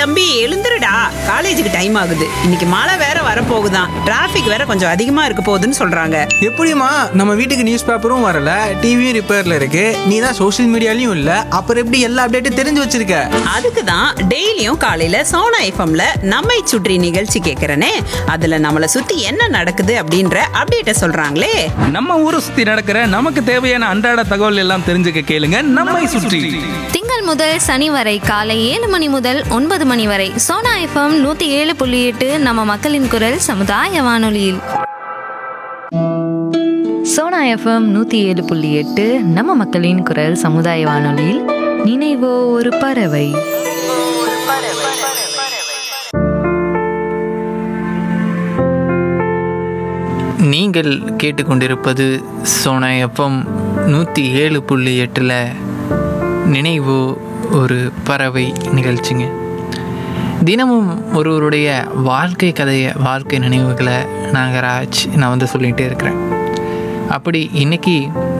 தம்பி எழுந்துருடா காலேஜுக்கு டைம் ஆகுது இன்னைக்கு மழை வேற வரப்போகுதான் டிராஃபிக் வேற கொஞ்சம் அதிகமா இருக்க போகுதுன்னு சொல்றாங்க எப்படிம்மா நம்ம வீட்டுக்கு நியூஸ் பேப்பரும் வரல டிவியும் ரிப்பேர்ல இருக்கு நீ தான் சோஷியல் மீடியாலையும் இல்ல அப்புறம் எப்படி எல்லா அப்டேட்டும் தெரிஞ்சு வச்சிருக்க அதுக்கு தான் டெய்லியும் காலையில சோனா எஃப்எம்ல நம்மை சுற்றி நிகழ்ச்சி கேட்கறனே அதுல நம்மளை சுத்தி என்ன நடக்குது அப்படின்ற அப்டேட்ட சொல்றாங்களே நம்ம ஊரை சுத்தி நடக்கிற நமக்கு தேவையான அன்றாட தகவல் எல்லாம் தெரிஞ்சுக்க கேளுங்க நம்மை சுற்றி திங்கள் முதல் சனி வரை காலை ஏழு மணி முதல் ஒன்பது மணி வரை சோனா எஃப்எம் நூத்தி ஏழு புள்ளி எட்டு நம்ம மக்களின் குரல் சமுதாய வானொலியில் சோனா எஃப்எம் நூற்றி ஏழு புள்ளி எட்டு நம்ம மக்களின் குரல் சமுதாய வானொலியில் நினைவோ ஒரு பறவை நீங்கள் கேட்டுக்கொண்டிருப்பது சோனா எஃப்எம் நூற்றி ஏழு புள்ளி எட்டில் நினைவு ஒரு பறவை நிகழ்ச்சிங்க தினமும் ஒருவருடைய வாழ்க்கை கதையை வாழ்க்கை நினைவுகளை நாகராஜ் நான் வந்து சொல்லிகிட்டே இருக்கிறேன் அப்படி இன்னைக்கு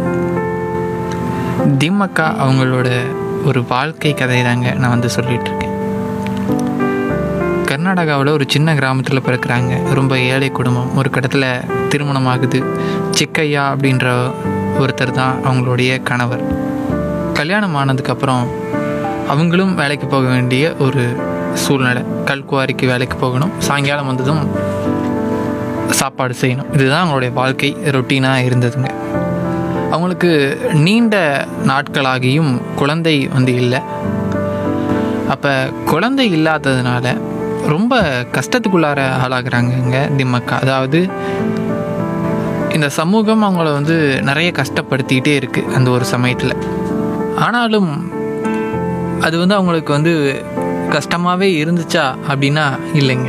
திம்மக்கா அவங்களோட ஒரு வாழ்க்கை கதை தாங்க நான் வந்து சொல்லிட்டு இருக்கேன் கர்நாடகாவில் ஒரு சின்ன கிராமத்தில் பிறக்கிறாங்க ரொம்ப ஏழை குடும்பம் ஒரு கட்டத்தில் திருமணம் ஆகுது சிக்கையா அப்படின்ற ஒருத்தர் தான் அவங்களுடைய கணவர் கல்யாணம் ஆனதுக்கப்புறம் அவங்களும் வேலைக்கு போக வேண்டிய ஒரு சூழ்நிலை கல்குவாரிக்கு வேலைக்கு போகணும் சாயங்காலம் வந்ததும் சாப்பாடு செய்யணும் இதுதான் அவங்களுடைய வாழ்க்கை ரொட்டீனாக இருந்ததுங்க அவங்களுக்கு நீண்ட நாட்களாகியும் குழந்தை வந்து இல்லை அப்போ குழந்தை இல்லாததுனால ரொம்ப கஷ்டத்துக்குள்ளார ஆளாகிறாங்கங்க திம்மக்கா அதாவது இந்த சமூகம் அவங்கள வந்து நிறைய கஷ்டப்படுத்திக்கிட்டே இருக்குது அந்த ஒரு சமயத்தில் ஆனாலும் அது வந்து அவங்களுக்கு வந்து கஷ்டமாகவே இருந்துச்சா அப்படின்னா இல்லைங்க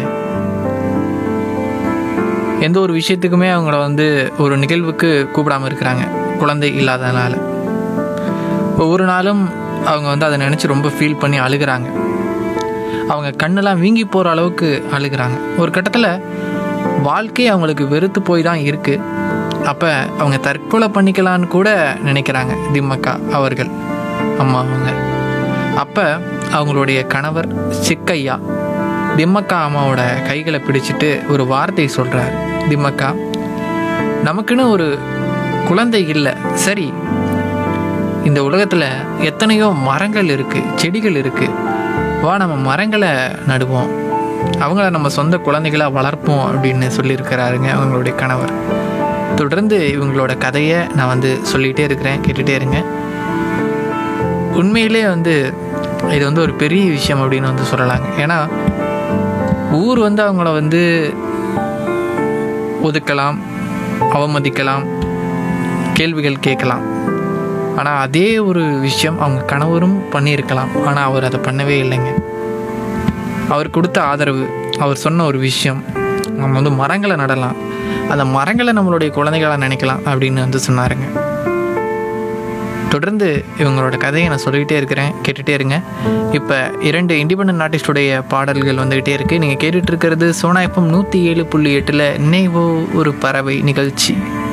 எந்த ஒரு விஷயத்துக்குமே அவங்கள வந்து ஒரு நிகழ்வுக்கு கூப்பிடாம இருக்கிறாங்க குழந்தை இல்லாதனால ஒவ்வொரு நாளும் அவங்க வந்து அதை நினச்சி ரொம்ப ஃபீல் பண்ணி அழுகிறாங்க அவங்க கண்ணெல்லாம் வீங்கி போகிற அளவுக்கு அழுகிறாங்க ஒரு கட்டத்தில் வாழ்க்கை அவங்களுக்கு வெறுத்து போய் தான் இருக்குது அப்போ அவங்க தற்கொலை பண்ணிக்கலான்னு கூட நினைக்கிறாங்க திம்மக்கா அவர்கள் அம்மா அவங்க அப்போ அவங்களுடைய கணவர் சிக்கையா திம்மக்கா அம்மாவோட கைகளை பிடிச்சிட்டு ஒரு வார்த்தை சொல்கிறார் திம்மக்கா நமக்குன்னு ஒரு குழந்தை இல்லை சரி இந்த உலகத்தில் எத்தனையோ மரங்கள் இருக்குது செடிகள் இருக்குது வா நம்ம மரங்களை நடுவோம் அவங்கள நம்ம சொந்த குழந்தைகளாக வளர்ப்போம் அப்படின்னு சொல்லியிருக்கிறாருங்க அவங்களுடைய கணவர் தொடர்ந்து இவங்களோட கதையை நான் வந்து சொல்லிகிட்டே இருக்கிறேன் கேட்டுகிட்டே இருங்க உண்மையிலே வந்து இது வந்து ஒரு பெரிய விஷயம் அப்படின்னு வந்து சொல்லலாங்க ஏன்னா ஊர் வந்து அவங்கள வந்து ஒதுக்கலாம் அவமதிக்கலாம் கேள்விகள் கேட்கலாம் ஆனால் அதே ஒரு விஷயம் அவங்க கணவரும் பண்ணியிருக்கலாம் ஆனால் அவர் அதை பண்ணவே இல்லைங்க அவர் கொடுத்த ஆதரவு அவர் சொன்ன ஒரு விஷயம் நம்ம வந்து மரங்களை நடலாம் அந்த மரங்களை நம்மளுடைய குழந்தைகளாக நினைக்கலாம் அப்படின்னு வந்து சொன்னாருங்க தொடர்ந்து இவங்களோட கதையை நான் சொல்லிக்கிட்டே இருக்கிறேன் கேட்டுகிட்டே இருங்க இப்போ இரண்டு இண்டிபெண்ட் ஆர்டிஸ்டுடைய பாடல்கள் வந்துக்கிட்டே இருக்குது நீங்கள் கேட்டுட்டு இருக்கிறது சோனா எஃப்எம் நூற்றி ஏழு புள்ளி எட்டில் நினைவோ ஒரு பறவை நிகழ்ச்சி